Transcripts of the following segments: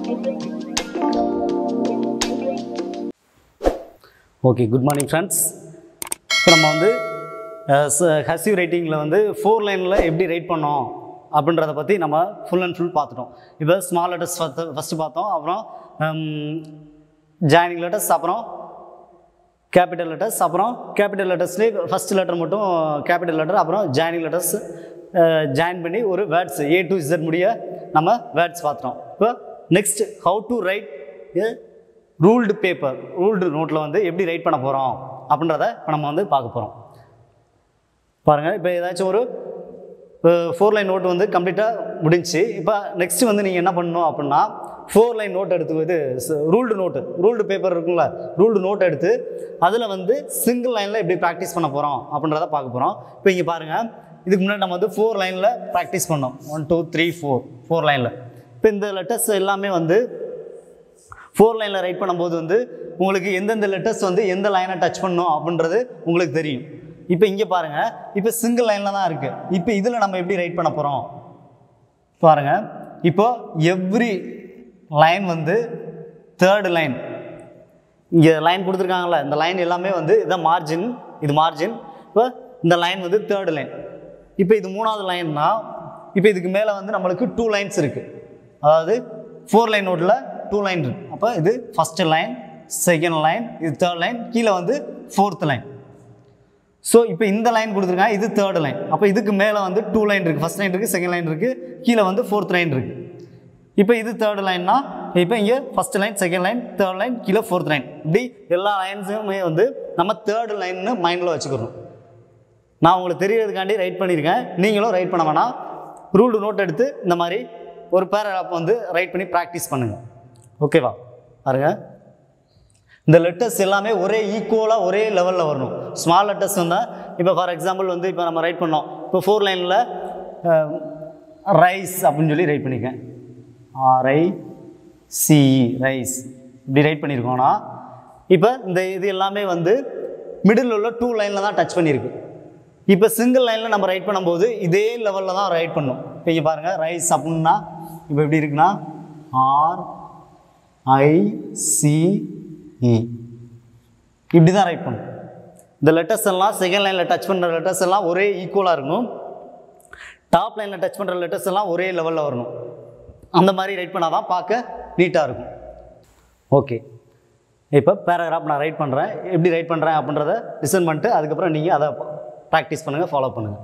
Okay good morning friends இப்போ நம்ம வந்து ஹசிவ் ரைட்டிங்கில் வந்து ஃபோர் லைனில் எப்படி ரைட் பண்ணோம் அப்படின்றத பற்றி நம்ம ஃபுல் அண்ட் ஃபுல் பார்த்துட்டோம் இப்போ ஸ்மால் லெட்டர்ஸ் ஃபஸ்ட்டு ஃபஸ்ட்டு பார்த்தோம் அப்புறம் ஜாயினிங் லெட்டர்ஸ் அப்புறம் கேபிட்டல் லெட்டர்ஸ் அப்புறம் கேபிட்டல் லெட்டர்ஸ்லேயே ஃபஸ்ட் லெட்டர் மட்டும் கேபிட்டல் லெட்டர் அப்புறம் ஜாயினிங் லெட்டர்ஸ் ஜாயின் பண்ணி ஒரு வேர்ட்ஸ் ஏ டு இசட் முடிய நம்ம வேர்ட்ஸ் பார்த்துட்டோம் இப்போ next how to write ruled paper ruled நோட்டில் வந்து எப்படி ரைட் பண்ண போகிறோம் அப்படின்றத இப்போ நம்ம வந்து பார்க்க போகிறோம் பாருங்கள் இப்போ ஏதாச்சும் ஒரு ஃபோர் லைன் நோட் வந்து கம்ப்ளீட்டாக முடிஞ்சுச்சு இப்போ நெக்ஸ்ட் வந்து நீங்கள் என்ன பண்ணணும் அப்படின்னா ஃபோர் லைன் நோட் எடுத்து இது ரூல்டு நோட்டு ரூல்டு பேப்பர் இருக்குங்களா ரூல்டு நோட் எடுத்து அதில் வந்து சிங்கிள் லைனில் எப்படி ப்ராக்டிஸ் பண்ண போகிறோம் அப்படின்றத பார்க்க போகிறோம் இப்போ இங்கே பாருங்கள் இதுக்கு முன்னாடி நம்ம வந்து ஃபோர் லைனில் ப்ராக்டிஸ் பண்ணோம் one two three four four லைனில் இப்போ இந்த லெட்டர்ஸ் எல்லாமே வந்து ஃபோர் லைனில் ரைட் பண்ணும்போது வந்து உங்களுக்கு எந்தெந்த லெட்டர்ஸ் வந்து எந்த லைனை டச் பண்ணணும் அப்படின்றது உங்களுக்கு தெரியும் இப்போ இங்கே பாருங்கள் இப்போ சிங்கிள் லைனில் தான் இருக்குது இப்போ இதில் நம்ம எப்படி ரைட் பண்ண போகிறோம் பாருங்கள் இப்போ எவ்ரி லைன் வந்து தேர்டு லைன் இங்கே லைன் கொடுத்துருக்காங்கல்ல இந்த லைன் எல்லாமே வந்து இதான் மார்ஜின் இது மார்ஜின் இப்போ இந்த லைன் வந்து தேர்டு லைன் இப்போ இது மூணாவது லைன்னா இப்போ இதுக்கு மேலே வந்து நம்மளுக்கு டூ லைன்ஸ் இருக்குது அதாவது ஃபோர் லைன் நோட்டில் டூ லைன் இருக்குது அப்போ இது ஃபஸ்ட்டு லைன் செகண்ட் லைன் இது தேர்ட் லைன் கீழே வந்து ஃபோர்த் லைன் ஸோ இப்போ இந்த லைன் கொடுத்துருக்காங்க இது தேர்ட் லைன் அப்போ இதுக்கு மேலே வந்து டூ லைன் இருக்குது ஃபஸ்ட் லைன் இருக்குது செகண்ட் லைன் இருக்குது கீழே வந்து ஃபோர்த் லைன் இருக்குது இப்போ இது தேர்ட் லைன்னா இப்போ இங்கே first line second line third line கீழே ஃபோர்த் லைன் இப்படி எல்லா லைன்ஸுமே வந்து நம்ம தேர்ட் லைன்னு மைண்டில் வச்சுக்கிறோம் நான் உங்களுக்கு தெரியறதுக்காண்டி ரைட் பண்ணியிருக்கேன் நீங்களும் ரைட் பண்ண வேணாம் ரூல்டு நோட் எடுத்து இந்த மாதிரி ஒரு பேராகிராஃப் வந்து ரைட் பண்ணி ப்ராக்டிஸ் பண்ணுங்கள் ஓகேவா பாருங்க இந்த லெட்டர்ஸ் எல்லாமே ஒரே ஈக்குவலாக ஒரே லெவலில் வரணும் ஸ்மால் லெட்டர்ஸ் வந்தால் இப்போ ஃபார் எக்ஸாம்பிள் வந்து இப்போ நம்ம ரைட் பண்ணோம் இப்போ ஃபோர் லைனில் ரைஸ் அப்படின்னு சொல்லி ரைட் பண்ணியிருக்கேன் ஆர்ஐ சிஇ ரைஸ் இப்படி ரைட் பண்ணியிருக்கோம்னா இப்போ இந்த இது எல்லாமே வந்து மிடில் உள்ள டூ லைனில் தான் டச் பண்ணியிருக்கு இப்போ சிங்கிள் லைனில் நம்ம ரைட் பண்ணும்போது இதே லெவலில் தான் ரைட் பண்ணும் இப்போ இங்கே பாருங்கள் ரைஸ் அப்படின்னா இப்போ எப்படி இருக்குன்னா ஆர் ஐ சி இ இப்படி தான் ரைட் பண்ணும் இந்த லெட்டர்ஸ் எல்லாம் செகண்ட் லைனில் டச் பண்ணுற லெட்டர்ஸ் எல்லாம் ஒரே ஈக்குவலாக இருக்கும் டாப் லைனில் டச் பண்ணுற லெட்டர்ஸ் எல்லாம் ஒரே லெவலில் வரணும் அந்த மாதிரி ரைட் பண்ணால் தான் பார்க்க நீட்டாக இருக்கும் ஓகே இப்போ பேராகிராஃப் நான் ரைட் பண்ணுறேன் எப்படி ரைட் பண்ணுறேன் அப்படின்றத லிசன் பண்ணிட்டு அதுக்கப்புறம் நீங்கள் அதை ப்ராக்டிஸ் பண்ணுங்கள் ஃபாலோ பண்ணுங்கள்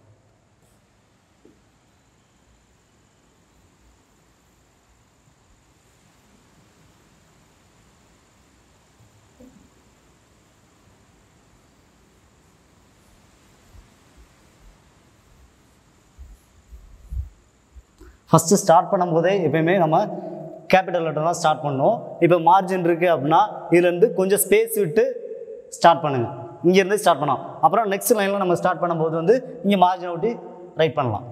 ஃபஸ்ட்டு ஸ்டார்ட் பண்ணும்போதே எப்பயுமே நம்ம கேபிட்டல் லெட்டர் தான் ஸ்டார்ட் பண்ணோம் இப்போ மார்ஜின் இருக்குது அப்படின்னா இதுலேருந்து கொஞ்சம் ஸ்பேஸ் விட்டு ஸ்டார்ட் பண்ணுங்கள் இங்கேருந்து ஸ்டார்ட் பண்ணலாம் அப்புறம் நெக்ஸ்ட் லைனில் நம்ம ஸ்டார்ட் பண்ணும்போது வந்து இங்கே மார்ஜினை ஒட்டி ரைட் பண்ணலாம்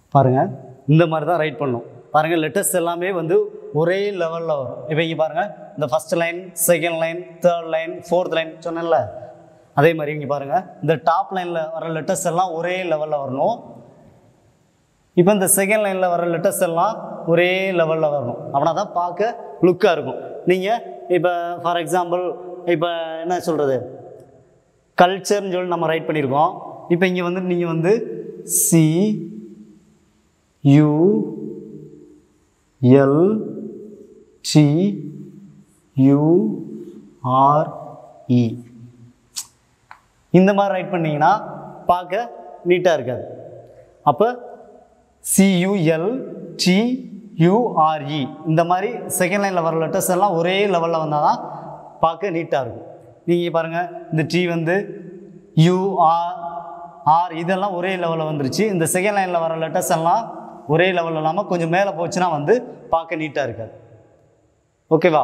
பாருங்கள் இந்த மாதிரி தான் ரைட் பண்ணும் பாருங்கள் லெட்டர்ஸ் எல்லாமே வந்து ஒரே லெவலில் வரும் இப்போ இங்கே பாருங்கள் இந்த first line second line third line fourth line சொன்னேன்ல அதே மாதிரி இங்கே பாருங்கள் இந்த டாப் லைனில் வர லெட்டர்ஸ் எல்லாம் ஒரே லெவலில் வரணும் இப்போ இந்த செகண்ட் லைனில் வர லெட்டர்ஸ் எல்லாம் ஒரே லெவலில் வரணும் அப்படின்னா தான் பார்க்க லுக்காக இருக்கும் நீங்கள் இப்போ ஃபார் எக்ஸாம்பிள் இப்போ என்ன சொல்கிறது கல்ச்சர்னு சொல்லி நம்ம ரைட் பண்ணியிருக்கோம் இப்போ இங்கே வந்து நீங்கள் வந்து C U L T U R E இந்த மாதிரி ரைட் பண்ணீங்கன்னா பார்க்க நீட்டாக இருக்காது அப்போ சியூஎல் டியூஆர்இ இந்த மாதிரி செகண்ட் லைனில் வர லெட்டர்ஸ் எல்லாம் ஒரே லெவலில் வந்தால் தான் பார்க்க நீட்டாக இருக்கும் நீங்கள் பாருங்கள் இந்த டி வந்து யூஆர் ஆர் இதெல்லாம் ஒரே லெவலில் வந்துருச்சு இந்த செகண்ட் லைனில் வர லெட்டர்ஸ் எல்லாம் ஒரே லெவலில் இல்லாமல் கொஞ்சம் மேலே போச்சுன்னா வந்து பார்க்க நீட்டாக இருக்காது ஓகேவா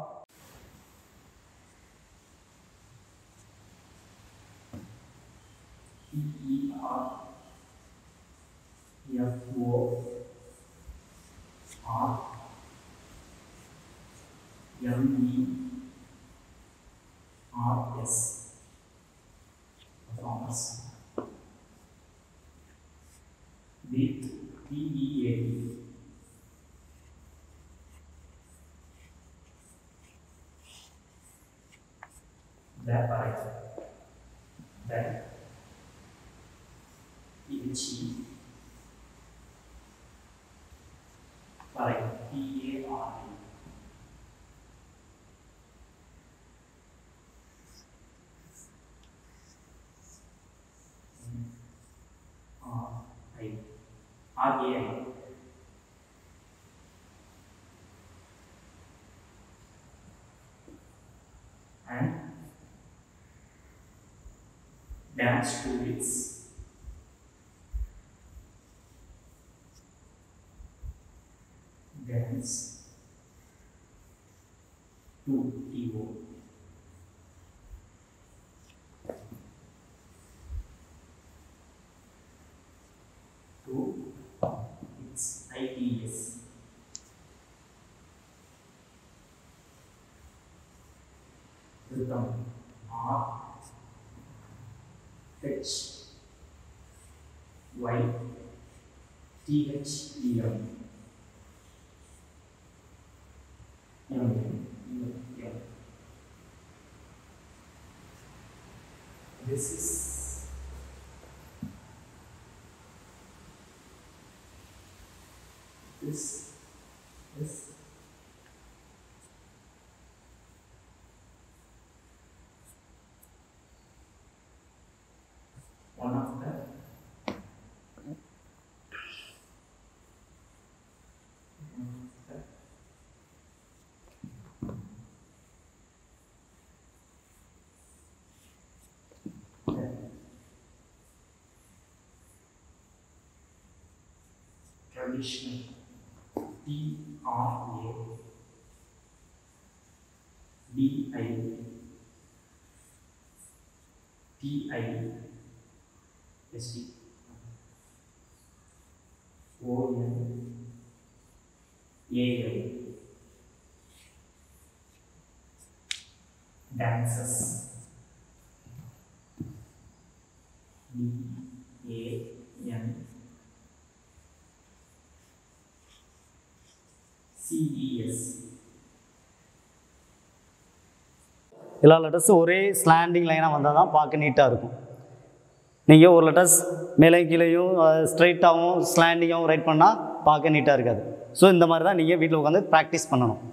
F O R M E R S performance with P E A D that right that P H E like P A R E. R I R A I. And dance to its dance to Evo. To its IPS. Rhythm R H Y T H E M. M, M, M. This is this this one of the one of the traditional T R A D I T I S T O N A I dances D A N C E S எல்லா லெட்டர்ஸும் ஒரே slanting லைனாக வந்தால் தான் பார்க்க நீட்டாக இருக்கும் நீங்கள் ஒரு லெட்டர்ஸ் மேலே கீழேயும் ஸ்ட்ரைட்டாகவும் ஸ்லாண்டிங்காகவும் ரைட் பண்ணால் பார்க்க நீட்டாக இருக்காது ஸோ இந்த மாதிரி தான் நீங்கள் வீட்டில் உட்காந்து ப்ராக்டிஸ் பண்ணணும்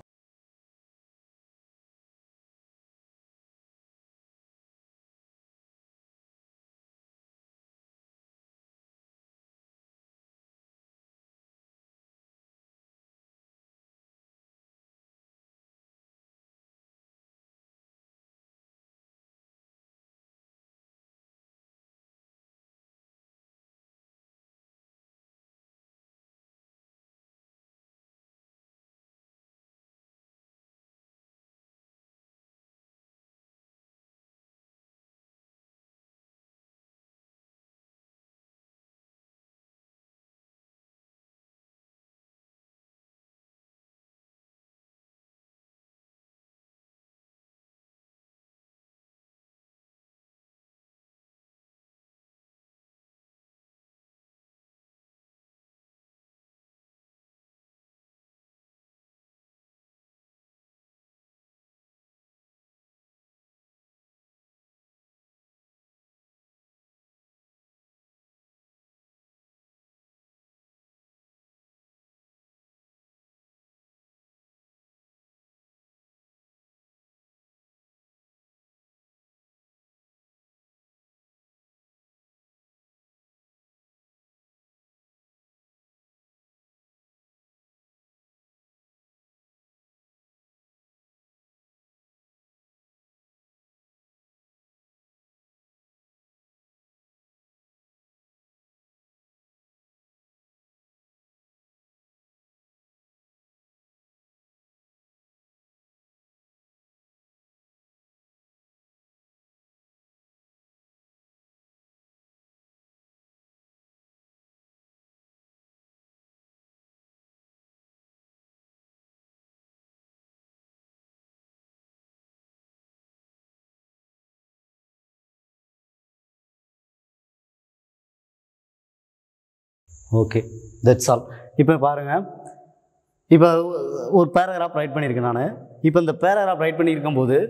ஓகே தட்ஸ் ஆல் இப்போ பாருங்கள் இப்போ ஒரு பேராகிராஃப் ரைட் பண்ணியிருக்கேன் நான் இப்போ இந்த பேராகிராஃப் ரைட் பண்ணியிருக்கும் போது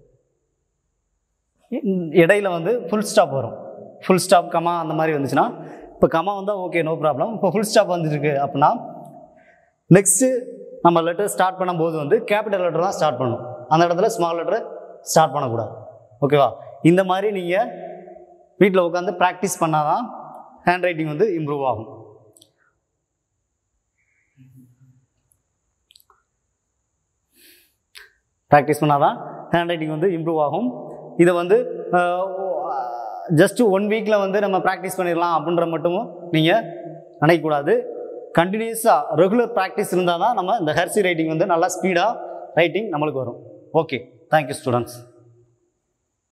இடையில வந்து ஃபுல் ஸ்டாப் வரும் ஃபுல் ஸ்டாப் கமா அந்த மாதிரி வந்துச்சுன்னா இப்போ கமா வந்தால் ஓகே நோ ப்ராப்ளம் இப்போ ஃபுல் ஸ்டாப் வந்துருக்கு அப்படின்னா நெக்ஸ்ட்டு நம்ம லெட்டர் ஸ்டார்ட் பண்ணும்போது வந்து கேபிட்டல் லெட்டர் தான் ஸ்டார்ட் பண்ணணும் அந்த இடத்துல ஸ்மால் லெட்டர் ஸ்டார்ட் பண்ணக்கூடாது ஓகேவா இந்த மாதிரி நீங்கள் வீட்டில் உட்காந்து ப்ராக்டிஸ் பண்ணால் தான் ஹேண்ட் ரைட்டிங் வந்து இம்ப்ரூவ் ஆகும் ப்ராக்டிஸ் பண்ணால் தான் ஹேண்ட் ரைட்டிங் வந்து இம்ப்ரூவ் ஆகும் இதை வந்து ஜஸ்ட் ஒன் வீக்கில் வந்து நம்ம ப்ராக்டிஸ் பண்ணிடலாம் அப்படின்ற மட்டும் நீங்கள் நினைக்கக்கூடாது கண்டினியூஸாக ரெகுலர் ப்ராக்டிஸ் இருந்தால் தான் நம்ம இந்த ஹெர்சி ரைட்டிங் வந்து நல்லா ஸ்பீடாக ரைட்டிங் நம்மளுக்கு வரும் ஓகே தேங்க்யூ ஸ்டூடெண்ட்ஸ்